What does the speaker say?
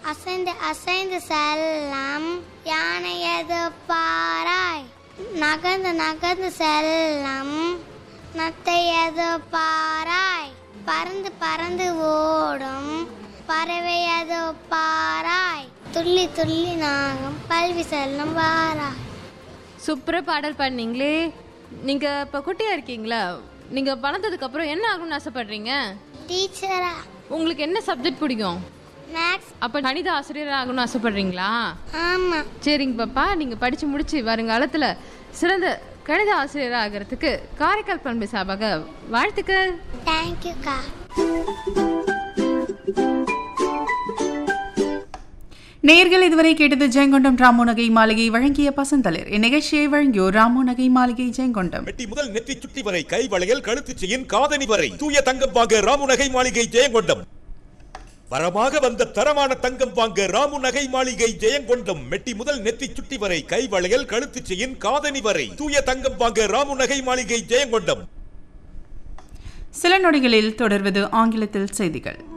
அசைந்து அசைந்து செல்லம் யானை எது பாராய் நகர்ந்து நகர்ந்து செல்லம் நத்தை எது பாராய் பறந்து பறந்து ஓடும் பறவை எது பாராய் துள்ளி துள்ளி நாகம் பல்வி செல்லும் வாராய் சூப்பரா பாடல் பண்ணீங்களே நீங்க இப்ப குட்டியா இருக்கீங்களா நீங்க வளர்ந்ததுக்கு அப்புறம் என்ன ஆகணும்னு ஆசைப்படுறீங்க டீச்சரா உங்களுக்கு என்ன சப்ஜெக்ட் பிடிக்கும் மேக்ஸ் அப்ப கணித ஆசிரியர் ஆகணும்னு ஆசைப்படுறீங்களா ஆமா சரிங்க பாப்பா நீங்க படிச்சு முடிச்சு வருங்காலத்துல சிறந்த கணித ஆசிரியர் ஆகிறதுக்கு காரைக்கால் பண்பு சார்பாக வாழ்த்துக்கள் தேங்க்யூக்கா நேர்கள் இதுவரை கேட்டது ஜெயங்கொண்டம் ராமு நகை மாளிகை வழங்கிய பசந்தளிர் இந்நிகழ்ச்சியை வழங்கியோர் ராமு நகை மாளிகை ஜெயங்கொண்டம் வெட்டி முதல் நெற்றி சுட்டி வரை கை வளையல் கழுத்து செயின் காதணி வரை தூய தங்கம் வாங்க ராமு நகை மாளிகை ஜெயங்கொண்டம் வரமாக வந்த தரமான தங்கம் வாங்க ராமு நகை மாளிகை ஜெயங்கொண்டம் மெட்டி முதல் நெற்றி சுட்டி வரை கை வளையல் கழுத்து செயின் காதணி வரை தூய தங்கம் வாங்க ராமு நகை மாளிகை ஜெயங்கொண்டம் சில நொடிகளில் தொடர்வது ஆங்கிலத்தில் செய்திகள்